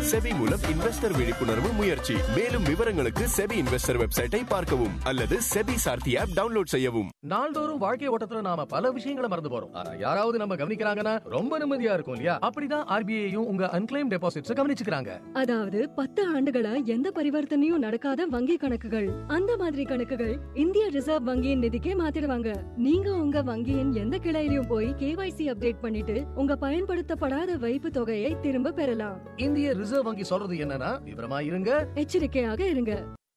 SEBI மூலம் investor விழிப்புணர்வு முயற்சி மேலும் விவரங்களுக்கு செபி இன்வெஸ்டர் வெப்சைட்டை பார்க்கவும் அல்லது செபி சார்த்தி ஆப் டவுன்லோட் செய்யவும் நாள்தோறும் வாழ்க்கை ஓட்டத்துல நாம பல விஷயங்களை மறந்து போறோம் ஆனா யாராவது நம்ம கவனிக்கிறாங்கன்னா ரொம்ப நிம்மதியா இருக்கும் இல்லையா அப்படிதான் ஆர்பிஐயும் உங்க அன்கிளைம் டெபாசிட்ஸ் கவனிச்சுக்கிறாங்க அதாவது பத்து ஆண்டுகளா எந்த பரிவர்த்தனையும் நடக்காத வங்கி கணக்குகள் அந்த மாதிரி கணக்குகள் இந்திய ரிசர்வ் வங்கியின் நிதிக்கே மாத்திடுவாங்க நீங்க உங்க வங்கியின் எந்த கிளையிலும் போய் கேவைசி அப்டேட் பண்ணிட்டு உங்க பயன்படுத்தப்படாத வைப்பு தொகையை திரும்ப பெறலாம் இந்திய ரிசர்வ் வங்கி சொல்றது என்னன்னா விவரமா இருங்க எச்சரிக்கையாக இருங்க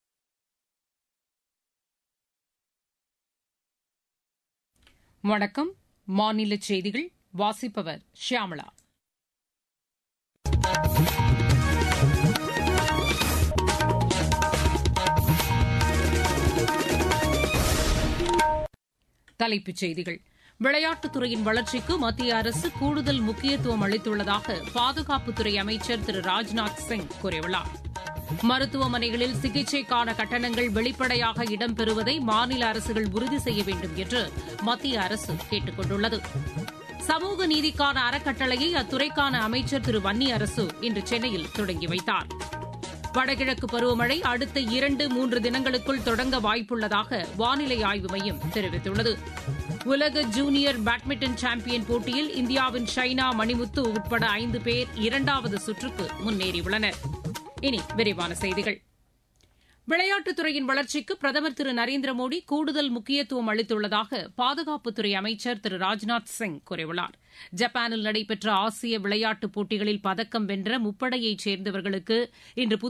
வணக்கம் மாநில செய்திகள் வாசிப்பவர் ஷியாமளா தலைப்புச் செய்திகள் விளையாட்டுத்துறையின் வளர்ச்சிக்கு மத்திய அரசு கூடுதல் முக்கியத்துவம் அளித்துள்ளதாக பாதுகாப்புத்துறை அமைச்சர் திரு ராஜ்நாத் சிங் கூறியுள்ளார் மருத்துவமனைகளில் சிகிச்சைக்கான கட்டணங்கள் வெளிப்படையாக இடம்பெறுவதை மாநில அரசுகள் உறுதி செய்ய வேண்டும் என்று மத்திய அரசு கேட்டுக் கொண்டுள்ளது சமூக நீதிக்கான அறக்கட்டளையை அத்துறைக்கான அமைச்சர் திரு வன்னி அரசு இன்று சென்னையில் தொடங்கி வைத்தார் வடகிழக்கு பருவமழை அடுத்த இரண்டு மூன்று தினங்களுக்குள் தொடங்க வாய்ப்புள்ளதாக வானிலை ஆய்வு மையம் தெரிவித்துள்ளது உலக ஜூனியர் பேட்மிண்டன் சாம்பியன் போட்டியில் இந்தியாவின் ஷைனா மணிமுத்து உட்பட ஐந்து பேர் இரண்டாவது சுற்றுக்கு முன்னேறியுள்ளனர் இனி விரிவான செய்திகள் விளையாட்டுத்துறையின் வளர்ச்சிக்கு பிரதமர் திரு நரேந்திர மோடி கூடுதல் முக்கியத்துவம் அளித்துள்ளதாக பாதுகாப்புத்துறை அமைச்சர் திரு ராஜ்நாத் சிங் கூறியுள்ளார் ஜப்பானில் நடைபெற்ற ஆசிய விளையாட்டுப் போட்டிகளில் பதக்கம் வென்ற முப்படையைச் சேர்ந்தவர்களுக்கு இன்று